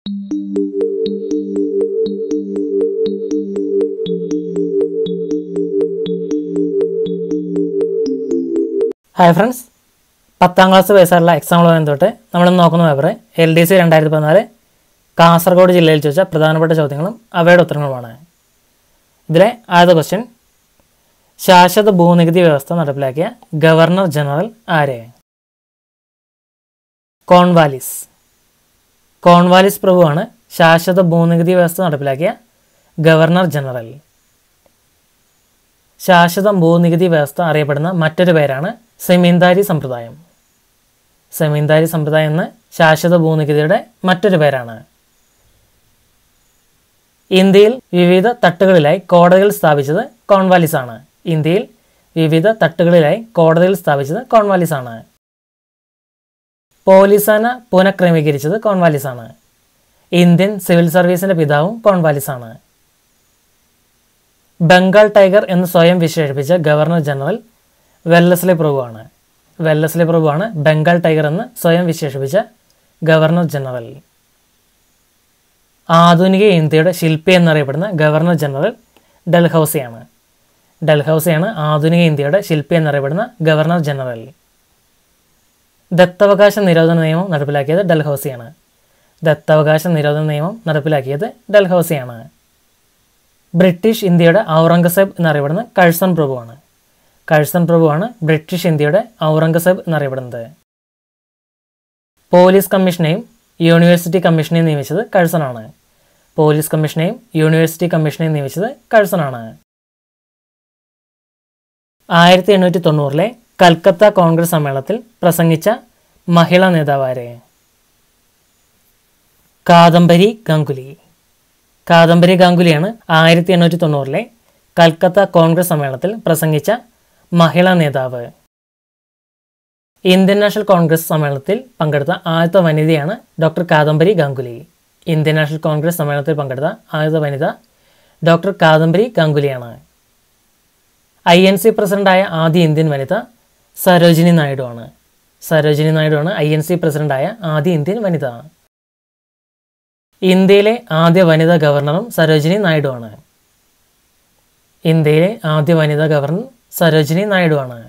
hi friends പത്താം class വയസ്സായുള്ള എക്സാമുകൾ ബന്ധപ്പെട്ട് നമ്മൾ നോക്കുന്ന പേപ്പർ എൽ ഡി സി രണ്ടായിരത്തി പതിനാല് കാസർഗോഡ് ജില്ലയിൽ ചോദിച്ച പ്രധാനപ്പെട്ട ചോദ്യങ്ങളും അവയുടെ ഉത്തരങ്ങളുമാണ് ഇതിലെ ആദ്യത്തെ ക്വസ്റ്റ്യൻ ശാശ്വത ഭൂനികുതി വ്യവസ്ഥ നടപ്പിലാക്കിയ ഗവർണർ ജനറൽ ആരെ കോൺവാലിസ് കോൺവാലിസ് പ്രഭുവാണ് ശാശ്വത ഭൂനികുതി വ്യവസ്ഥ നടപ്പിലാക്കിയ ഗവർണർ ജനറൽ ശാശ്വത ഭൂനികുതി വ്യവസ്ഥ അറിയപ്പെടുന്ന മറ്റൊരു പേരാണ് സെമീന്ദാരി സമ്പ്രദായം സെമീന്ദാരി സമ്പ്രദായം എന്ന ശാശ്വത ഭൂനികുതിയുടെ മറ്റൊരു പേരാണ് ഇന്ത്യയിൽ വിവിധ തട്ടുകളിലായി കോടതികൾ സ്ഥാപിച്ചത് കോൺവാലിസ് ആണ് ഇന്ത്യയിൽ വിവിധ തട്ടുകളിലായി കോടതികൾ സ്ഥാപിച്ചത് കോൺവാലിസ് ആണ് പോലീസ് സേന പുനഃക്രമീകരിച്ചത് കോൺവാലിസ് ആണ് ഇന്ത്യൻ സിവിൽ സർവീസിന്റെ പിതാവും കോൺവാലിസ് ആണ് ബംഗാൾ ടൈഗർ എന്ന് സ്വയം വിശേഷിപ്പിച്ച ഗവർണർ ജനറൽ വെല്ലസ്ലി പ്രഭുവാണ് വെല്ലസ്ലി പ്രഭുവാണ് ബംഗാൾ ടൈഗർ എന്ന് സ്വയം വിശേഷിപ്പിച്ച ഗവർണർ ജനറൽ ആധുനിക ഇന്ത്യയുടെ ശില്പി എന്നറിയപ്പെടുന്ന ഗവർണർ ജനറൽ ഡൽഹൌസിയാണ് ഡൽഹൌസിയാണ് ആധുനിക ഇന്ത്യയുടെ ശില്പി എന്നറിയപ്പെടുന്ന ഗവർണർ ജനറൽ ദത്തവകാശ നിരോധന നിയമം നടപ്പിലാക്കിയത് ഡൽഹൌസിയാണ് ദത്തവകാശ നിരോധന നിയമം നടപ്പിലാക്കിയത് ഡൽഹൌസിയാണ് ബ്രിട്ടീഷ് ഇന്ത്യയുടെ ഔറംഗസേബ് എന്നറിയപ്പെടുന്ന കഴ്സൺ പ്രഭുവാണ് കഴ്സൺ പ്രഭുവാണ് ബ്രിട്ടീഷ് ഇന്ത്യയുടെ ഔറംഗസേബ് എന്നറിയപ്പെടുന്നത് പോലീസ് കമ്മീഷനെയും യൂണിവേഴ്സിറ്റി കമ്മീഷനെയും നിയമിച്ചത് കഴ്സണാണ് പോലീസ് കമ്മീഷനെയും യൂണിവേഴ്സിറ്റി കമ്മീഷനെയും നിയമിച്ചത് കഴ്സണാണ് ആയിരത്തി എണ്ണൂറ്റി തൊണ്ണൂറിലെ കൽക്കത്ത കോൺഗ്രസ് സമ്മേളനത്തിൽ പ്രസംഗിച്ച മഹിളാ നേതാവാരെ കാദംബരി ഗാംഗുലി കാദംബരി ഗാംഗുലിയാണ് ആയിരത്തി എണ്ണൂറ്റി തൊണ്ണൂറിലെ കൽക്കത്ത കോൺഗ്രസ് സമ്മേളനത്തിൽ പ്രസംഗിച്ച മഹിളാ നേതാവ് ഇന്ത്യൻ നാഷണൽ കോൺഗ്രസ് സമ്മേളനത്തിൽ പങ്കെടുത്ത ആദ്യത്തെ വനിതയാണ് doctor Kadambari Ganguly Indian National Congress സമ്മേളനത്തിൽ പങ്കെടുത്ത ആദ്യത്തെ വനിത ഡോക്ടർ കാദംബരി ഗാംഗുലിയാണ് ഐ എൻ സി പ്രസിഡന്റായ ആദ്യ ഇന്ത്യൻ വനിത സരോജിനി നായിഡു ആണ് സരോജിനി നായിഡു ആണ് ഐ എൻ സി പ്രസിഡന്റായ ആദ്യ ഇന്ത്യൻ വനിത ഇന്ത്യയിലെ ആദ്യ വനിതാ ഗവർണറും സരോജിനി നായിഡു ആണ് ഇന്ത്യയിലെ ആദ്യ വനിതാ ഗവർണർ സരോജിനി നായിഡു ആണ്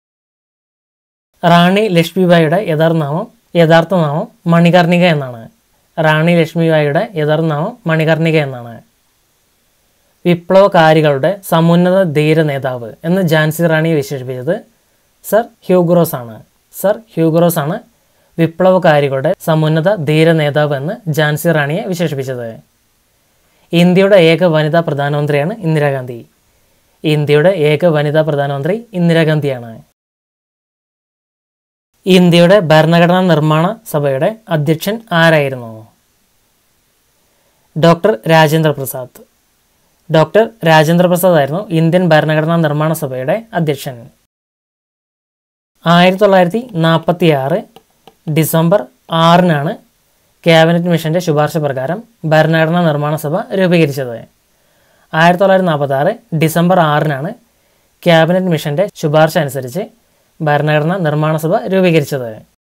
റാണി ലക്ഷ്മിബായിയുടെ യഥാർത്ഥ നാമം യഥാർത്ഥ നാമം മണികർണിക എന്നാണ് റാണി ലക്ഷ്മിബായിയുടെ യഥാർത്ഥ നാമം മണികർണിക എന്നാണ് വിപ്ലവകാരികളുടെ സമുന്നത ധീര നേതാവ് എന്ന് ജാൻസി റാണിയെ വിശേഷിപ്പിച്ചത് സർ ഹ്യൂഗ്രോസ് ആണ് സർ ഹ്യൂഗ്രോസ് ആണ് വിപ്ലവകാരികളുടെ സമുന്നത ധീര നേതാവ് എന്ന് ജാൻസി റാണിയെ വിശേഷിപ്പിച്ചത് ഇന്ത്യയുടെ ഏക വനിതാ പ്രധാനമന്ത്രിയാണ് ഇന്ദിരാഗാന്ധി ഇന്ത്യയുടെ ഏക വനിതാ പ്രധാനമന്ത്രി ഇന്ദിരാഗാന്ധിയാണ് ഇന്ത്യയുടെ ഭരണഘടനാ നിർമ്മാണ സഭയുടെ അധ്യക്ഷൻ ആരായിരുന്നു ഡോക്ടർ രാജേന്ദ്ര പ്രസാദ് ഡോക്ടർ രാജേന്ദ്ര പ്രസാദ് ആയിരുന്നു ഇന്ത്യൻ ഭരണഘടനാ നിർമ്മാണ സഭയുടെ അധ്യക്ഷൻ ആയിരത്തി തൊള്ളായിരത്തി നാൽപ്പത്തി ആറ് ഡിസംബർ ആറിനാണ് ക്യാബിനറ്റ് മിഷന്റെ ശുപാർശ പ്രകാരം ഭരണഘടനാ നിർമ്മാണ സഭ രൂപീകരിച്ചത് ആയിരത്തി തൊള്ളായിരത്തി നാൽപ്പത്തി ആറ് ഡിസംബർ ആറിനാണ് ക്യാബിനറ്റ് മിഷന്റെ ശുപാർശ അനുസരിച്ച് ഭരണഘടനാ നിർമ്മാണ സഭ രൂപീകരിച്ചത്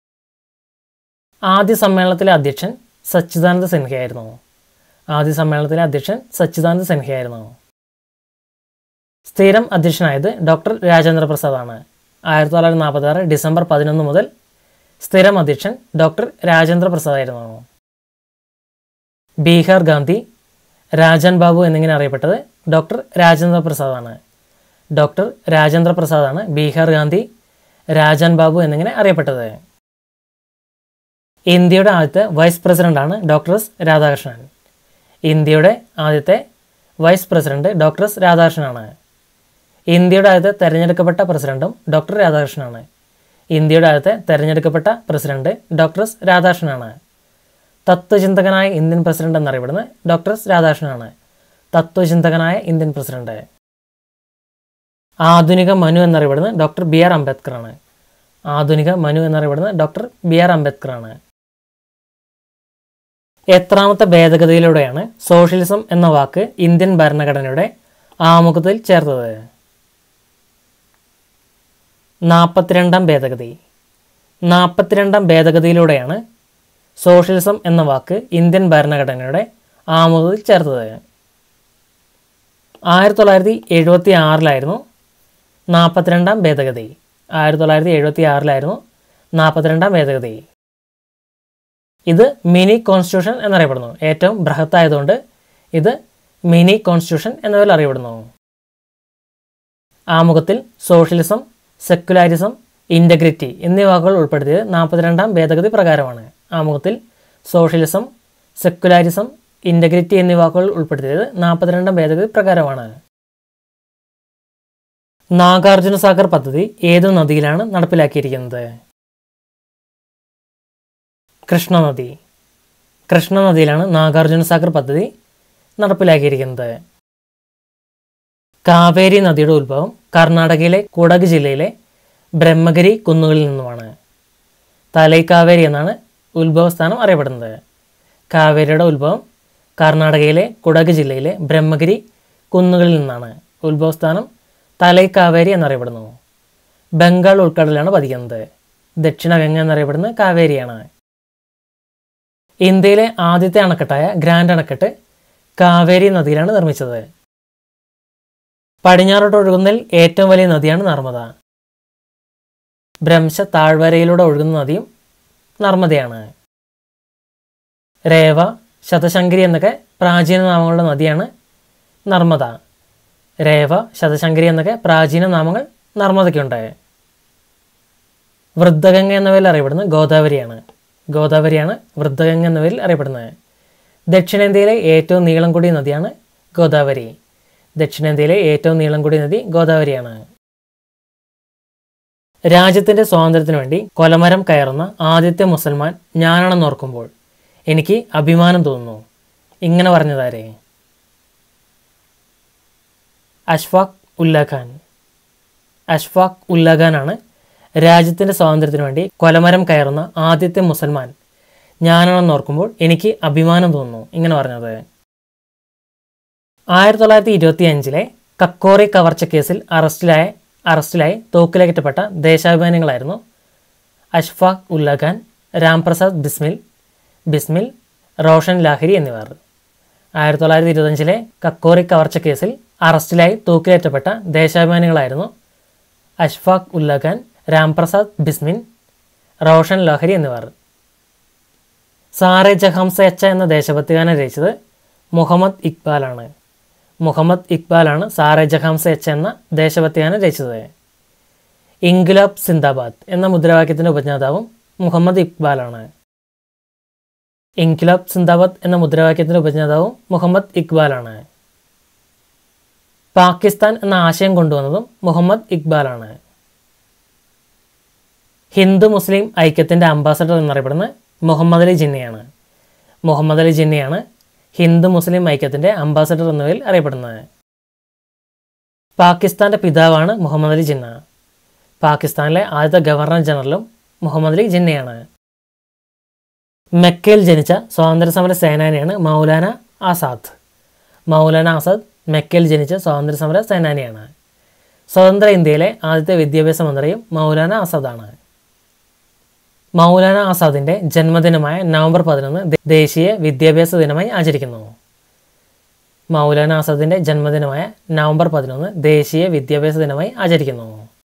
ആദ്യ സമ്മേളനത്തിലെ അധ്യക്ഷൻ സച്ചിദാനന്ദ സിൻഹയായിരുന്നു ആദ്യ സമ്മേളനത്തിലെ അധ്യക്ഷൻ സച്ചിദാനന്ദ സിൻഹയായിരുന്നു സ്ഥിരം അധ്യക്ഷനായത് ഡോക്ടർ രാജേന്ദ്ര പ്രസാദാണ് ആയിരത്തി തൊള്ളായിരത്തി നാൽപ്പത്തി ആറ് ഡിസംബർ പതിനൊന്ന് മുതൽ സ്ഥിരം അധ്യക്ഷൻ ഡോക്ടർ രാജേന്ദ്ര പ്രസാദ് ആയിരുന്നു ബീഹാർ ഗാന്ധി രാജൻ ബാബു എന്നിങ്ങനെ അറിയപ്പെട്ടത് ഡോക്ടർ രാജേന്ദ്ര പ്രസാദാണ് ഡോക്ടർ രാജേന്ദ്ര പ്രസാദാണ് ബീഹാർ ഗാന്ധി രാജൻ ബാബു എന്നിങ്ങനെ അറിയപ്പെട്ടത് ഇന്ത്യയുടെ ആദ്യത്തെ വൈസ് പ്രസിഡന്റാണ് ഡോക്ടർ എസ് രാധാകൃഷ്ണൻ ഇന്ത്യയുടെ ആദ്യത്തെ വൈസ് പ്രസിഡന്റ് ഡോക്ടർ എസ് രാധാകൃഷ്ണനാണ് ഇന്ത്യയുടെ ആദ്യത്തെ തെരഞ്ഞെടുക്കപ്പെട്ട പ്രസിഡന്റും ഡോക്ടർ രാധാകൃഷ്ണനാണ് ഇന്ത്യയുടെ ആദ്യത്തെ തെരഞ്ഞെടുക്കപ്പെട്ട പ്രസിഡന്റ് ഡോക്ടർ എസ് രാധാകൃഷ്ണനാണ് തത്വചിന്തകനായ ഇന്ത്യൻ പ്രസിഡന്റ് എന്നറിയപ്പെടുന്നത് ഡോക്ടർ എസ് രാധാകൃഷ്ണനാണ് തത്വചിന്തകനായ ഇന്ത്യൻ പ്രസിഡന്റ് ആധുനിക മനു എന്നറിയപ്പെടുന്നത് ഡോക്ടർ ബി ആർ അംബേദ്കർ ആണ് ആധുനിക മനു എന്നറിയപ്പെടുന്നത് ഡോക്ടർ ബി ആർ അംബേദ്കർ ആണ് എത്രാമത്തെ ഭേദഗതിയിലൂടെയാണ് സോഷ്യലിസം എന്ന വാക്ക് ഇന്ത്യൻ ഭരണഘടനയുടെ ആമുഖത്തിൽ ചേർത്തത് നാൽപ്പത്തിരണ്ടാം ഭേദഗതി നാൽപ്പത്തിരണ്ടാം ഭേദഗതിയിലൂടെയാണ് സോഷ്യലിസം എന്ന വാക്ക് ഇന്ത്യൻ ഭരണഘടനയുടെ ആമുഖത്തിൽ ചേർത്തത് ആയിരത്തി തൊള്ളായിരത്തി എഴുപത്തി ആറിലായിരുന്നു നാൽപ്പത്തിരണ്ടാം ഭേദഗതി ആയിരത്തി തൊള്ളായിരത്തി എഴുപത്തി ആറിലായിരുന്നു നാൽപ്പത്തിരണ്ടാം ഭേദഗതി ഇത് മിനി കോൺസ്റ്റിറ്റ്യൂഷൻ എന്നറിയപ്പെടുന്നു ഏറ്റവും ബൃഹത്തായതുകൊണ്ട് ഇത് മിനി കോൺസ്റ്റിറ്റ്യൂഷൻ എന്ന പേരിൽ അറിയപ്പെടുന്നു ആമുഖത്തിൽ സോഷ്യലിസം സെക്കുലാരിസം ഇൻ്റഗ്രിറ്റി എന്നീ വാക്കുകൾ ഉൾപ്പെടുത്തിയത് നാൽപ്പത്തിരണ്ടാം ഭേദഗതി പ്രകാരമാണ് ആമുഖത്തിൽ സോഷ്യലിസം സെക്കുലാരിസം ഇൻ്റഗ്രിറ്റി എന്നീ വാക്കുകൾ ഉൾപ്പെടുത്തിയത് നാൽപ്പത്തിരണ്ടാം ഭേദഗതി പ്രകാരമാണ് നാഗാർജുന സാഗർ പദ്ധതി ഏതു നദിയിലാണ് നടപ്പിലാക്കിയിരിക്കുന്നത് കൃഷ്ണനദി കൃഷ്ണനദിയിലാണ് നാഗാർജുന സാഗർ പദ്ധതി നടപ്പിലാക്കിയിരിക്കുന്നത് കാവേരി നദിയുടെ ഉത്ഭവം കർണാടകയിലെ കുടക് ജില്ലയിലെ ബ്രഹ്മഗിരി കുന്നുകളിൽ നിന്നുമാണ് തലൈക്കാവേരി എന്നാണ് ഉത്ഭവസ്ഥാനം അറിയപ്പെടുന്നത് കാവേരിയുടെ ഉത്ഭവം കർണാടകയിലെ കുടക് ജില്ലയിലെ ബ്രഹ്മഗിരി കുന്നുകളിൽ നിന്നാണ് ഉത്ഭവസ്ഥാനം തലൈക്കാവേരി എന്നറിയപ്പെടുന്നു ബംഗാൾ ഉൾക്കടലാണ് പതിക്കുന്നത് ദക്ഷിണ ഗംഗ എന്നറിയപ്പെടുന്നത് കാവേരിയാണ് ഇന്ത്യയിലെ ആദ്യത്തെ അണക്കെട്ടായ ഗ്രാൻഡ് അണക്കെട്ട് കാവേരി നദിയിലാണ് നിർമ്മിച്ചത് പടിഞ്ഞാറോട്ട് ഒഴുകുന്നതിൽ ഏറ്റവും വലിയ നദിയാണ് നർമ്മദ ബ്രഹ്മശ താഴ്വരയിലൂടെ ഒഴുകുന്ന നദിയും നർമ്മദയാണ് രേവ ശതശങ്കരി എന്നൊക്കെ പ്രാചീന നാമങ്ങളുടെ നദിയാണ് നർമ്മദ രേവ ശതശങ്കരി എന്നൊക്കെ പ്രാചീന നാമങ്ങൾ നർമ്മദയ്ക്കുണ്ട് വൃദ്ധഗംഗ എന്ന പേരിൽ അറിയപ്പെടുന്നത് ഗോദാവരിയാണ് ഗോദാവരിയാണ് വൃദ്ധഗംഗ എന്ന പേരിൽ അറിയപ്പെടുന്നത് ദക്ഷിണേന്ത്യയിലെ ഏറ്റവും നീളം കൂടിയ നദിയാണ് ഗോദാവരി ദക്ഷിണേന്ത്യയിലെ ഏറ്റവും നീളം കൂടിയ നദി ഗോദാവരിയാണ് രാജ്യത്തിൻ്റെ സ്വാതന്ത്ര്യത്തിനു വേണ്ടി കൊലമരം കയറുന്ന ആദ്യത്തെ മുസൽമാൻ ഞാനാണെന്ന് ഓർക്കുമ്പോൾ എനിക്ക് അഭിമാനം തോന്നുന്നു ഇങ്ങനെ പറഞ്ഞതാരേ അഷ്ഫാഖ് ഉല്ല ഖാൻ അഷ്ഫാഖ് ഉല്ല ഖാനാണ് രാജ്യത്തിൻ്റെ സ്വാതന്ത്ര്യത്തിനു വേണ്ടി കൊലമരം കയറുന്ന ആദ്യത്തെ മുസൽമാൻ ഞാനാണെന്ന് ഓർക്കുമ്പോൾ എനിക്ക് അഭിമാനം തോന്നുന്നു ഇങ്ങനെ പറഞ്ഞത് ആയിരത്തി തൊള്ളായിരത്തി ഇരുപത്തി അഞ്ചിലെ കക്കോറി കവർച്ച കേസിൽ അറസ്റ്റിലായ അറസ്റ്റിലായി തോക്കിലേറ്റപ്പെട്ട ദേശാഭിമാനികളായിരുന്നു അഷ്ഫാഖ് ഉല്ല ഖാൻ രാംപ്രസാദ് ബിസ്മിൽ ബിസ്മിൽ റോഷൻ ലാഹിരി എന്നിവർ ആയിരത്തി തൊള്ളായിരത്തി ഇരുപത്തഞ്ചിലെ കക്കോറി കവർച്ച കേസിൽ അറസ്റ്റിലായി തൂക്കിലേറ്റപ്പെട്ട ദേശാഭിമാനികളായിരുന്നു അഷ്ഫാഖ് ഉല്ല ഖാൻ രാംപ്രസാദ് ബിസ്മിൻ റോഷൻ ലാഹരി എന്നിവർ സാറെ ജഹാംസ അച്ച എന്ന ദേശഭക്തിഗാനം രചിച്ചത് മുഹമ്മദ് ഇക്ബാലാണ് മുഹമ്മദ് ഇക്ബാലാണ് സാറെ ജഹാംസ അച്ച എന്ന ദേശഭക്തിഗാനം രചിച്ചത് ഇൻഗുലാബ് സിന്ദാബാദ് എന്ന മുദ്രാവാക്യത്തിൻ്റെ ഉപജ്ഞാതാവും മുഹമ്മദ് ഇക്ബാലാണ് ഇൻക്ലാബ് സിന്ദാബാദ് എന്ന മുദ്രാവാക്യത്തിൻ്റെ ഉപജ്ഞാതാവും മുഹമ്മദ് ഇക്ബാലാണ് പാകിസ്ഥാൻ എന്ന ആശയം കൊണ്ടുവന്നതും മുഹമ്മദ് ഇക്ബാലാണ് ഹിന്ദു മുസ്ലിം ഐക്യത്തിൻ്റെ അംബാസഡർ എന്നറിയപ്പെടുന്നത് മുഹമ്മദ് അലി ജിന്നയാണ് മുഹമ്മദ് അലി ജിന്നയാണ് ഹിന്ദു മുസ്ലിം ഐക്യത്തിൻ്റെ അംബാസഡർ എന്നതിൽ അറിയപ്പെടുന്നത് പാകിസ്ഥാൻ്റെ പിതാവാണ് മുഹമ്മദ് അലി ജിന്ന പാകിസ്ഥാനിലെ ആദ്യത്തെ ഗവർണർ ജനറലും മുഹമ്മദ് അലി ജിന്നയാണ് മെക്കയിൽ ജനിച്ച സ്വാതന്ത്ര്യ സമര സേനാനിയാണ് മൗലാന ആസാദ് മൗലാന ആസാദ് മെക്കയിൽ ജനിച്ച സ്വാതന്ത്ര്യ സമര സേനാനിയാണ് സ്വതന്ത്ര ഇന്ത്യയിലെ ആദ്യത്തെ വിദ്യാഭ്യാസ മന്ത്രിയും മൗലാന ആസാദാണ് മൗലാന ആസാദിൻ്റെ ജന്മദിനമായ നവംബർ പതിനൊന്ന് ദേശീയ വിദ്യാഭ്യാസ ദിനമായി ആചരിക്കുന്നു മൗലാന ആസാദിൻ്റെ ജന്മദിനമായ നവംബർ പതിനൊന്ന് ദേശീയ വിദ്യാഭ്യാസ ദിനമായി ആചരിക്കുന്നു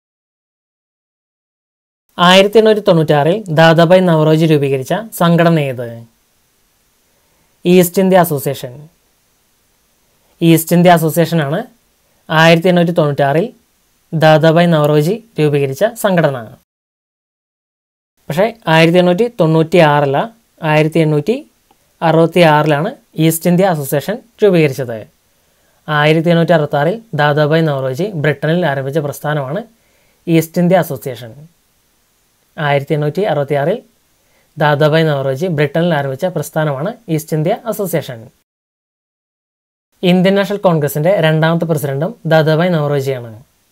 ആയിരത്തി എണ്ണൂറ്റി തൊണ്ണൂറ്റാറിൽ ദാദാബായ് നവറോജി രൂപീകരിച്ച സംഘടന ഏത് East India Association East India അസോസിയേഷനാണ് ആയിരത്തി എണ്ണൂറ്റി തൊണ്ണൂറ്റാറിൽ ദാദാബായ് നവറോജി രൂപീകരിച്ച സംഘടന പക്ഷേ ആയിരത്തി എണ്ണൂറ്റി തൊണ്ണൂറ്റി ആറല്ല ആയിരത്തി എണ്ണൂറ്റി അറുപത്തി ആറിലാണ് ഈസ്റ്റ് ഇന്ത്യ അസോസിയേഷൻ രൂപീകരിച്ചത് ആയിരത്തി എണ്ണൂറ്റി അറുപത്താറിൽ ദാദാബായ് നവറോജി ബ്രിട്ടനിൽ ആരംഭിച്ച പ്രസ്ഥാനമാണ് ഈസ്റ്റ് ഇന്ത്യ അസോസിയേഷൻ ആയിരത്തി എണ്ണൂറ്റി അറുപത്തിയാറിൽ ദാദാബായ് നവറോജി ബ്രിട്ടനിൽ ആരംഭിച്ച പ്രസ്ഥാനമാണ് East India Association Indian National കോൺഗ്രസിൻ്റെ രണ്ടാമത്തെ പ്രസിഡന്റും ദാദാബായ് നവറോജിയാണ്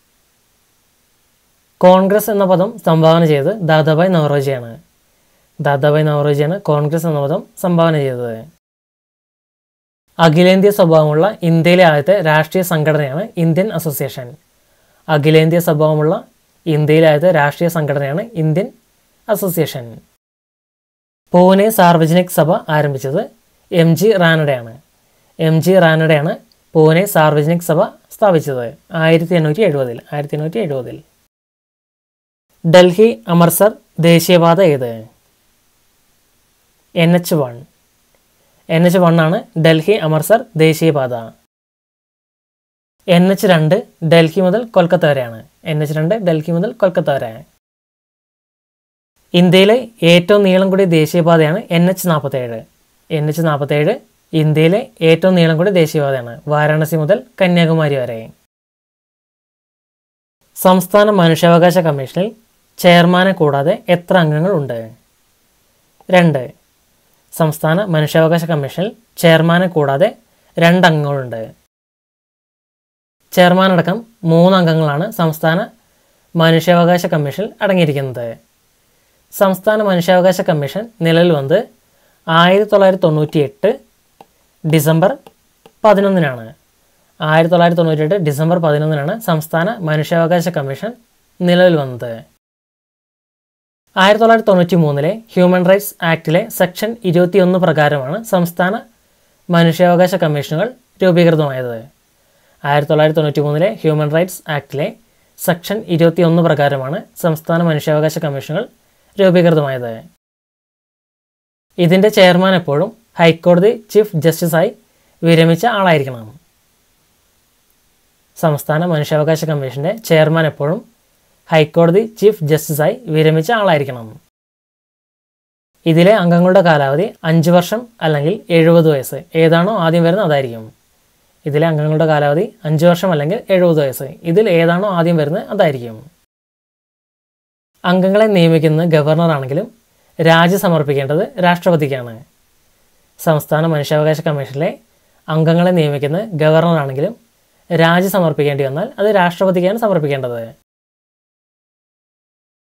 കോൺഗ്രസ് എന്ന പദം സംഭാവന ചെയ്തത് ദാദാബായ് നവറോജിയാണ് ദാദാബായ് നവറോജിയാണ് കോൺഗ്രസ് എന്ന പദം സംഭാവന ചെയ്തത് അഖിലേന്ത്യാ സ്വഭാവമുള്ള ഇന്ത്യയിലെ ആദ്യത്തെ രാഷ്ട്രീയ സംഘടനയാണ് ഇന്ത്യൻ അസോസിയേഷൻ അഖിലേന്ത്യാ സ്വഭാവമുള്ള ഇന്ത്യയിലെ ആദ്യത്തെ രാഷ്ട്രീയ സംഘടനയാണ് ഇന്ത്യൻ അസോസിയേഷൻ പൂനെ സാർവജനിക് സഭ ആരംഭിച്ചത് എം ജി റാനഡയാണ് എം ജി റാനഡയാണ് പൂനെ സാർവജനിക് സഭ സ്ഥാപിച്ചത് ആയിരത്തി എണ്ണൂറ്റി എഴുപതിൽ ആയിരത്തി എണ്ണൂറ്റി എഴുപതിൽ ഡൽഹി അമൃത്സർ ദേശീയപാത ഏത് N H one N H one ആണ് ഡൽഹി അമൃത്സർ ദേശീയപാത എൻ എച്ച് രണ്ട് ഡൽഹി മുതൽ കൊൽക്കത്ത വരെയാണ് എൻ എച്ച് രണ്ട് ഡൽഹി മുതൽ കൊൽക്കത്ത വരെ ഇന്ത്യയിലെ ഏറ്റവും നീളം കൂടിയ ദേശീയപാതയാണ് എൻ എച്ച് നാൽപ്പത്തേഴ് എൻ എച്ച് നാൽപ്പത്തേഴ് ഇന്ത്യയിലെ ഏറ്റവും നീളം കൂടിയ ദേശീയപാതയാണ് വാരാണസി മുതൽ കന്യാകുമാരി വരെ സംസ്ഥാന മനുഷ്യാവകാശ കമ്മീഷനിൽ ചെയർമാനെ കൂടാതെ എത്ര അംഗങ്ങളുണ്ട് രണ്ട് സംസ്ഥാന മനുഷ്യാവകാശ കമ്മീഷനിൽ ചെയർമാനെ കൂടാതെ രണ്ട് അംഗങ്ങളുണ്ട് ചെയർമാൻ അടക്കം മൂന്ന് അംഗങ്ങളാണ് സംസ്ഥാന മനുഷ്യാവകാശ കമ്മീഷനിൽ അടങ്ങിയിരിക്കുന്നത് സംസ്ഥാന മനുഷ്യാവകാശ കമ്മീഷൻ നിലവിൽ വന്നത് ആയിരത്തി തൊള്ളായിരത്തി തൊണ്ണൂറ്റി എട്ട് ഡിസംബർ പതിനൊന്നിനാണ് ആയിരത്തി തൊള്ളായിരത്തി തൊണ്ണൂറ്റി എട്ട് ഡിസംബർ പതിനൊന്നിനാണ് സംസ്ഥാന മനുഷ്യാവകാശ കമ്മീഷൻ നിലവിൽ വന്നത് ആയിരത്തി തൊള്ളായിരത്തി തൊണ്ണൂറ്റി മൂന്നിലെ ഹ്യൂമൻ റൈറ്റ്സ് ആക്ടിലെ സെക്ഷൻ ഇരുപത്തിയൊന്ന് പ്രകാരമാണ് സംസ്ഥാന മനുഷ്യാവകാശ കമ്മീഷനുകൾ രൂപീകൃതമായത് ആയിരത്തി തൊള്ളായിരത്തി തൊണ്ണൂറ്റി മൂന്നിലെ ഹ്യൂമൻ റൈറ്റ്സ് ആക്ടിലെ സെക്ഷൻ ഇരുപത്തിയൊന്ന് പ്രകാരമാണ് സംസ്ഥാന മനുഷ്യാവകാശ കമ്മീഷനുകൾ രൂപീകൃതമായത് ഇതിൻ്റെ ചെയർമാൻ എപ്പോഴും ഹൈക്കോടതി ചീഫ് ജസ്റ്റിസായി വിരമിച്ച ആളായിരിക്കണം സംസ്ഥാന മനുഷ്യാവകാശ കമ്മീഷൻ്റെ ചെയർമാൻ എപ്പോഴും ഹൈക്കോടതി ചീഫ് ജസ്റ്റിസായി വിരമിച്ച ആളായിരിക്കണം ഇതിലെ അംഗങ്ങളുടെ കാലാവധി അഞ്ച് വർഷം അല്ലെങ്കിൽ എഴുപത് വയസ്സ് ഏതാണോ ആദ്യം വരുന്നത് അതായിരിക്കും ഇതിലെ അംഗങ്ങളുടെ കാലാവധി അഞ്ച് വർഷം അല്ലെങ്കിൽ എഴുപത് വയസ്സ് ഇതിൽ ഏതാണോ ആദ്യം വരുന്നത് അതായിരിക്കും അംഗങ്ങളെ നിയമിക്കുന്നത് ഗവർണറാണെങ്കിലും രാജി സമർപ്പിക്കേണ്ടത് രാഷ്ട്രപതിക്കാണ് സംസ്ഥാന മനുഷ്യാവകാശ കമ്മീഷനിലെ അംഗങ്ങളെ നിയമിക്കുന്നത് ഗവർണറാണെങ്കിലും രാജി സമർപ്പിക്കേണ്ടി വന്നാൽ അത് രാഷ്ട്രപതിക്കാണ് സമർപ്പിക്കേണ്ടത്